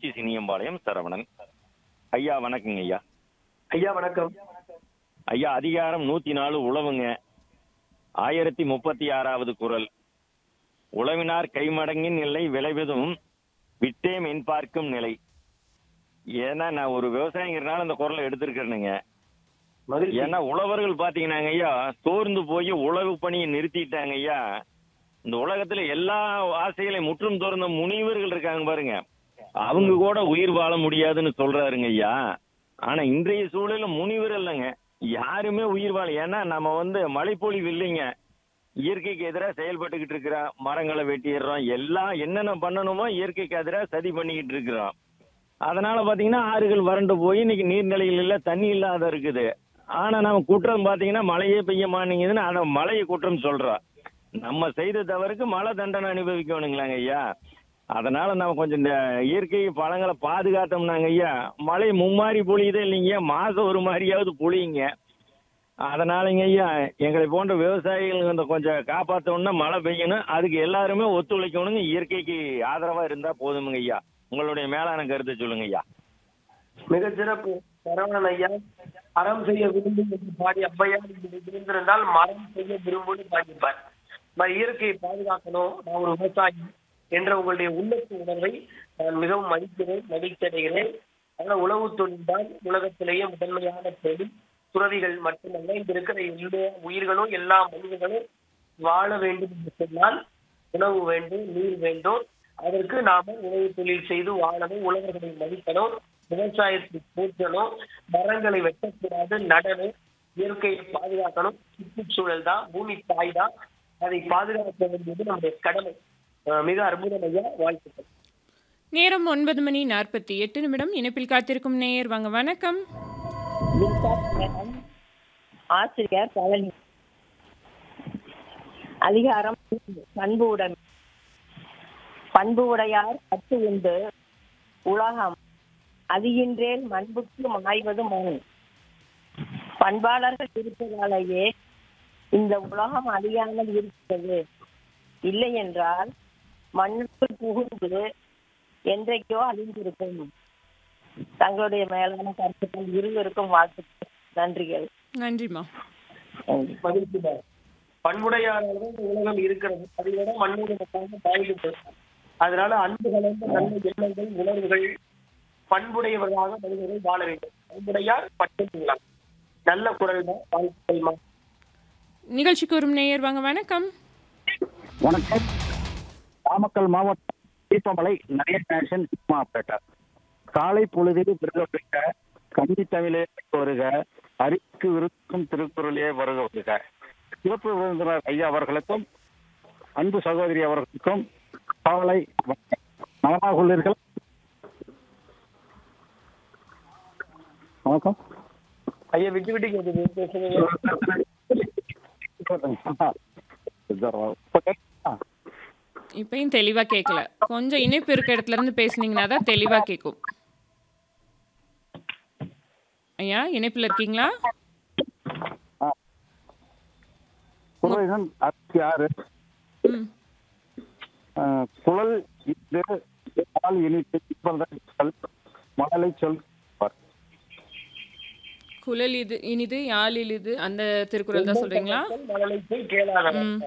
திருச்சி சினியம்பாளையம் சரவணன் ஐயா வணக்கங்க ஐயா ஐயா வணக்கம் ஐயா அதிகாரம் நூத்தி நாலு உழவுங்க ஆயிரத்தி முப்பத்தி ஆறாவது குரல் உழவினார் கைமடங்கின் நிலை விளைவதும் விட்டேம் என் பார்க்கும் நிலை ஏன்னா நான் ஒரு விவசாயிங்கிறனால அந்த குரலை எடுத்திருக்கிறேனுங்க மகிழ்ச்சி ஏன்னா உழவர்கள் பாத்தீங்கன்னாங்க ஐயா சோர்ந்து போய் உழவு பணியை நிறுத்திட்டாங்க ஐயா இந்த உலகத்துல எல்லா ஆசைகளையும் முற்றும் துறந்த முனிவர்கள் இருக்காங்க பாருங்க அவங்க கூட உயிர் வாழ முடியாதுன்னு சொல்றாருங்க ஐயா ஆனா இன்றைய சூழல்ல முனிவர் இல்லைங்க யாருமே உயிர் வாழ ஏன்னா நம்ம வந்து மழைப்பொழிவு இல்லைங்க இயற்கைக்கு எதிராக செயல்பட்டுக்கிட்டு இருக்கிறோம் மரங்களை வெட்டிடுறோம் எல்லாம் என்னென்ன பண்ணணுமோ இயற்கைக்கு எதிராக சதி பண்ணிக்கிட்டு இருக்கிறோம் அதனால பாத்தீங்கன்னா ஆறுகள் வறண்டு போய் இன்னைக்கு நீர்நிலைகள் இல்ல தண்ணி இல்லாத இருக்குது ஆனா நம்ம குற்றம் பாத்தீங்கன்னா மழையே பெய்ய மாட்டேங்குதுன்னு ஆனா மழையை குற்றம் சொல்றோம் நம்ம செய்த தவறுக்கு மழை தண்டனை அனுபவிக்கணுங்களாங்க ஐயா அதனால நம்ம கொஞ்சம் இந்த இயற்கை பழங்களை பாதுகாத்தோம்னாங்க ஐயா மழை மும்மாரி பொழியுதே இல்லைங்க மாசம் ஒரு மாதிரியாவது பொழியுங்க அதனாலங்க ஐயா எங்களை போன்ற விவசாயிகள் இந்த கொஞ்சம் காப்பாற்றணும்னா மழை பெய்யணும் அதுக்கு எல்லாருமே ஒத்துழைக்கணுங்க இயற்கைக்கு ஆதரவா இருந்தா போதுமுங்க ஐயா உங்களுடைய மேலான கருத்தை சொல்லுங்க ஐயா மிகச் சிறப்பு சரவணன் ஐயா அறம் செய்ய விரும்பும் என்று பாடி ஔவையார் இப்படி இருந்திருந்தால் மரம் செய்ய விரும்பும்னு பாடிப்பார் மாதிரி இயற்கையை பாதுகாக்கணும் நான் ஒரு விவசாயி என்ற உங்களுடைய உள்ளத்து உணர்வை நான் மிகவும் மதிக்கிறேன் மகிழ்ச்சி அடைகிறேன் ஆனால் உழவு தொழில் தான் உலகத்திலேயே முதன்மையான தொழில் துறவிகள் மட்டுமல்ல இங்க இருக்கிற எல்லா உயிர்களும் எல்லா மனிதர்களும் வாழ வேண்டும் என்று சொன்னால் உணவு வேண்டும் நீர் வேண்டும் அதற்கு நாம உணவு தொழில் செய்து வாழணும் உழவர்களை மதிக்கணும் விவசாயத்தை போற்றணும் மரங்களை வெட்டக்கூடாது நடணும் இயற்கையை பாதுகாக்கணும் சுற்றுச்சூழல் தான் பூமி தாய் தான் அதை பாதுகாக்க வேண்டியது நம்முடைய கடமை அஹ் மிக அற்புதம் ஐயா வாழ்த்துக்கள் நேரம் ஒன்பது மணி நாற்பத்தி எட்டு நிமிடம் இணைப்பில் காத்திருக்கும் நேயர் வாங்க வணக்கம் ஆசிரியர் பழனி அதிகாரம் பண்பு உடைமை பண்பு உடையார் பத்து உண்டு உலகம் அதிகின்றேன் மண்புக்கு மாய்வது மண் பண்பாளர்கள் இருப்பதாலேயே இந்த உலகம் அழியாமல் இருக்கிறது இல்லை என்றால் மண்ணுக்குள் புகுந்து என்றைக்கோ அழிந்திருக்கும் தங்களுடைய மேலான கருத்துக்கள் இருவருக்கும் வாழ்த்துக்கள் நன்றிகள் நன்றிம்மா நன்றி மகிழ்ச்சி தான். பண்புடையாராக இந்த உலகம் இருக்கிறது அதை விட மண்ணோடு மக்களாக பாய்கிறது அதனால அன்பு கலந்த நல்ல எண்ணங்கள் உணர்வுகள் பண்புடையவர்களாக மனிதர்கள் வாழ வேண்டும் பண்புடையார் பட்டுங்களா நல்ல குரல் தான் வாழ்த்துக்கள்மா நிகழ்ச்சிக்கு வரும் நேயர் வாங்க வணக்கம் வணக்கம் நாமக்கல் மாவட்டம் தீபமலை நிறைய நேஷன் ஆபரேட்டர் காலை பொழுதில் விருதப்பட்ட கன்னி தமிழே வருக அறிவுக்கு விருக்கும் திருக்குறளே வருக வருக சிறப்பு விருந்தினர் ஐயா அவர்களுக்கும் அன்பு சகோதரி அவர்களுக்கும் காலை வணக்கம். நலமாக உள்ளீர்கள் வணக்கம் ஐயா விட்டு விட்டு கேட்குது பேசுங்க இப்ப கேட்குதா? இப்பயும் தெளிவா கேட்கல கொஞ்சம் இணைப்பு இருக்க இடத்துல இருந்து பேசுனீங்கன்னா தான் தெளிவா கேட்கும் ஐயா இணைப்பில் இருக்கீங்களா குரலின் அறுபத்தி ஆறு ம் அஹ், குழல் இது பால் இனிப்பு இப்பதான் சொல் மழலை சொல் பார். குழல் இது இனிது யாழ் இனிது அந்த திருக்குறள் தான் சொல்றீங்களா மழலை போய் கேளாதவன் ம்.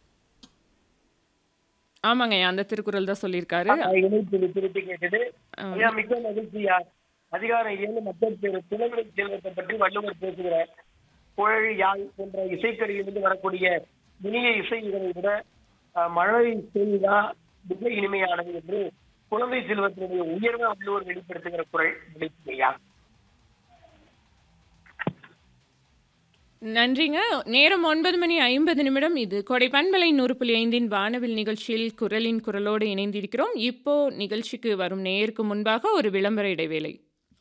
ஆமாங்க ஐயா அந்த திருக்குறள் தான் சொல்லியிருக்காரு இணைப்பு திருப்பி கேட்டது ஐயா மிக்க மகிழ்ச்சியா அதிகாரம் ஏழு மக்கள் பேரு புலவரை செல்வத்தை பற்றி வள்ளுவர் பேசுகிறார் குழல் யாழ் போன்ற இசைக்கருவிலிருந்து வரக்கூடிய இனிய இசை இதனை விட அஹ், மழை செய்தா மிக இனிமையானது என்று குழந்தை செல்வத்தினுடைய உயர்வை வள்ளுவர் வெளிப்படுத்துகிற குரல் விளைச்சியா நன்றிங்க நேரம் ஒன்பது மணி ஐம்பது நிமிடம் இது கொடை பண்பலை நூறு புள்ளி ஐந்தின் வானவில் நிகழ்ச்சியில் குரலின் குரலோடு இணைந்திருக்கிறோம் இப்போ நிகழ்ச்சிக்கு வரும் நேருக்கு முன்பாக ஒரு விளம்பர இடைவேளை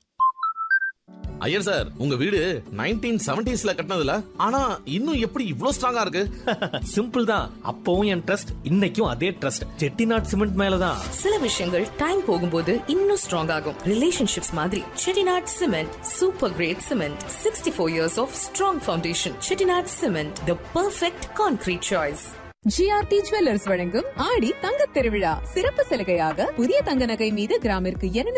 ஐயர் சார் உங்க வீடு நைன்டீன் செவன்டிஸ்ல கட்டினதுல ஆனா இன்னும் எப்படி இவ்ளோ ஸ்ட்ராங்கா இருக்கு சிம்பிள் தான் அப்பவும் என் ட்ரஸ்ட் இன்னைக்கும் அதே ட்ரஸ்ட் செட்டிநாட் சிமெண்ட் மேலதான் சில விஷயங்கள் டைம் போகும்போது இன்னும் ஸ்ட்ராங் ஆகும் ரிலேஷன்ஷிப்ஸ் மாதிரி Chettinad cement super great cement sixty four years of strong foundation Chettinad cement the perfect concrete choice GRT jewellers வழங்கும் ஆடி தங்கத் திருவிழா சிறப்பு சலுகையாக புதிய தங்க நகை மீது கிராமிற்கு